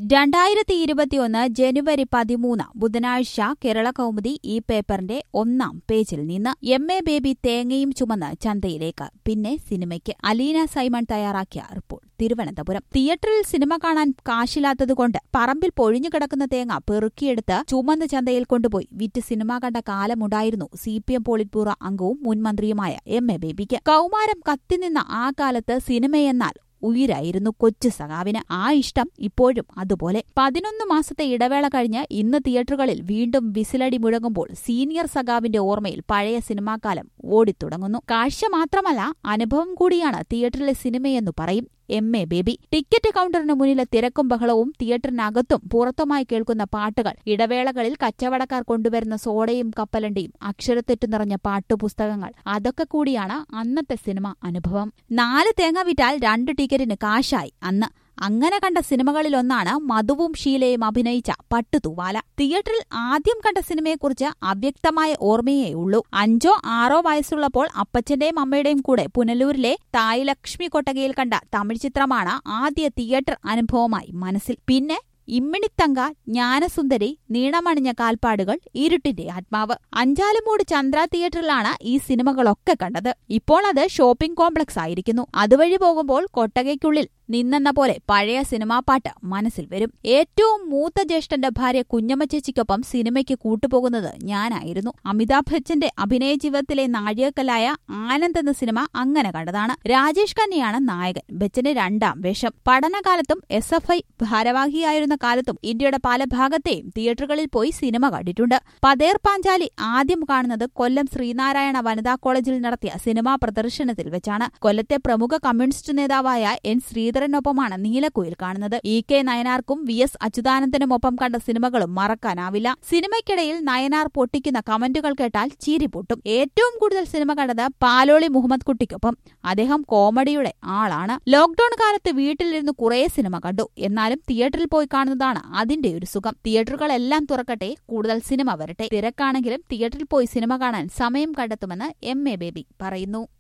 രണ്ടായിരത്തി ഇരുപത്തിയൊന്ന് ജനുവരി പതിമൂന്ന് ബുധനാഴ്ച കേരള കൗമുദി ഈ പേപ്പറിന്റെ ഒന്നാം പേജിൽ നിന്ന് എം എ ബേബി തേങ്ങയും ചുമന്ന് ചന്തയിലേക്ക് പിന്നെ സിനിമയ്ക്ക് അലീന സൈമൺ തയ്യാറാക്കിയ റിപ്പോർട്ട് തിരുവനന്തപുരം തിയേറ്ററിൽ സിനിമ കാണാൻ കാശില്ലാത്തതുകൊണ്ട് പറമ്പിൽ പൊഴിഞ്ഞു കിടക്കുന്ന തേങ്ങ പെറുക്കിയെടുത്ത് ചുമന്ന് ചന്തയിൽ കൊണ്ടുപോയി വിറ്റ് സിനിമ കണ്ട കാലമുണ്ടായിരുന്നു C P M politburo അംഗവും മുൻമന്ത്രിയുമായ എം എ ബേബിക്ക് കൌമാരം കത്തിനിന്ന ആ കാലത്ത് സിനിമയെന്നാൽ ഉയിരായിരുന്നു കൊച്ചു സഖാവിന് ആ ഇഷ്ടം ഇപ്പോഴും അതുപോലെ പതിനൊന്ന് മാസത്തെ ഇടവേള കഴിഞ്ഞ് ഇന്ന് തിയേറ്ററുകളിൽ വീണ്ടും വിസിലടി മുഴങ്ങുമ്പോൾ സീനിയർ സഖാവിന്റെ ഓർമ്മയിൽ പഴയ സിനിമാക്കാലം ഓടിത്തുടങ്ങുന്നു കാഴ്ച മാത്രമല്ല അനുഭവം കൂടിയാണ് തിയേറ്ററിലെ സിനിമയെന്നു പറയും എം എ ബേബി ടിക്കറ്റ് കൌണ്ടറിന് മുന്നിലെ തിരക്കും ബഹളവും തിയേറ്ററിനകത്തും പുറത്തുമായി കേൾക്കുന്ന പാട്ടുകൾ ഇടവേളകളിൽ കച്ചവടക്കാർ കൊണ്ടുവരുന്ന സോഡയും കപ്പലണ്ടിയും അക്ഷരത്തെറ്റു നിറഞ്ഞ പാട്ടുപുസ്തകങ്ങൾ അതൊക്കെ കൂടിയാണ് അന്നത്തെ സിനിമ അനുഭവം നാല് തേങ്ങ വിറ്റാൽ രണ്ട് ടിക്കറ്റിന് കാശായി അന്ന് അങ്ങനെ കണ്ട സിനിമകളിലൊന്നാണ് മധുവും ഷീലയും അഭിനയിച്ച പട്ടുതൂവാല തിയേറ്ററിൽ ആദ്യം കണ്ട സിനിമയെക്കുറിച്ച് അവ്യക്തമായ ഓർമ്മയേ ഉള്ളൂ അഞ്ചോ ആറോ വയസ്സുള്ളപ്പോൾ അപ്പച്ചന്റെയും അമ്മയുടെയും കൂടെ പുനലൂരിലെ തായ് ലക്ഷ്മി കൊട്ടകയിൽ കണ്ട തമിഴ് ചിത്രമാണ് ആദ്യ തിയേറ്റർ അനുഭവമായി മനസ്സിൽ പിന്നെ ഇമ്മിണിത്തങ്ക ജ്ഞാനസുന്ദരി നീണമണിഞ്ഞ കാൽപ്പാടുകൾ ഇരുട്ടിന്റെ ആത്മാവ് അഞ്ചാലുമൂട് ചന്ദ്ര തിയേറ്ററിലാണ് ഈ സിനിമകളൊക്കെ കണ്ടത് ഇപ്പോൾ അത് ഷോപ്പിംഗ് കോംപ്ലക്സ് ആയിരിക്കുന്നു അതുവഴി പോകുമ്പോൾ കൊട്ടകയ്ക്കുള്ളിൽ നിന്നെന്ന പോലെ പഴയ സിനിമാ പാട്ട് മനസ്സിൽ വരും ഏറ്റവും മൂത്ത ജ്യേഷ്ഠന്റെ ഭാര്യ കുഞ്ഞമ്മ ചേച്ചിക്കൊപ്പം സിനിമയ്ക്ക് കൂട്ടുപോകുന്നത് ഞാനായിരുന്നു അമിതാഭ് ബച്ചന്റെ അഭിനയ ജീവിതത്തിലെ നാഴികക്കല്ലായ ആനന്ദ് എന്ന സിനിമ അങ്ങനെ കണ്ടതാണ് രാജേഷ് ഖന്നയാണ് നായകൻ ബച്ചന്റെ രണ്ടാം വേഷം പഠനകാലത്തും എസ് എഫ് ഐ ഭാരവാഹിയായിരുന്ന കാലത്തും ഇന്ത്യയുടെ പല ഭാഗത്തെയും തിയേറ്ററുകളിൽ പോയി സിനിമ കണ്ടിട്ടുണ്ട് പതേർ പാഞ്ചാലി ആദ്യം കാണുന്നത് കൊല്ലം ശ്രീനാരായണ വനിതാ കോളേജിൽ നടത്തിയ സിനിമാ പ്രദർശനത്തിൽ വെച്ചാണ് കൊല്ലത്തെ പ്രമുഖ കമ്മ്യൂണിസ്റ്റ് നേതാവായ എൻ ശ്രീധരനൊപ്പമാണ് നീലക്കുയിൽ കാണുന്നത് ഇ കെ നയനാർക്കും വി എസ് അച്യുതാനന്ദനുമൊപ്പം കണ്ട സിനിമകളും മറക്കാനാവില്ല സിനിമയ്ക്കിടയിൽ നയനാർ പൊട്ടിക്കുന്ന കമന്റുകൾ കേട്ടാൽ ചീരി പൊട്ടും ഏറ്റവും കൂടുതൽ സിനിമ കണ്ടത് പാലോളി മുഹമ്മദ് കുട്ടിക്കൊപ്പം അദ്ദേഹം കോമഡിയുടെ ആളാണ് ലോക്ഡൌൺ കാലത്ത് വീട്ടിലിരുന്ന് കുറേ സിനിമ കണ്ടു എന്നാലും തിയേറ്ററിൽ പോയി കാണുന്നതാണ് അതിന്റെ ഒരു സുഖം തിയേറ്ററുകളെല്ലാം തുറക്കട്ടെ കൂടുതൽ സിനിമ വരട്ടെ തിരക്കാണെങ്കിലും തിയേറ്ററിൽ പോയി സിനിമ കാണാൻ സമയം കണ്ടെത്തുമെന്ന് എം എ ബേബി പറയുന്നു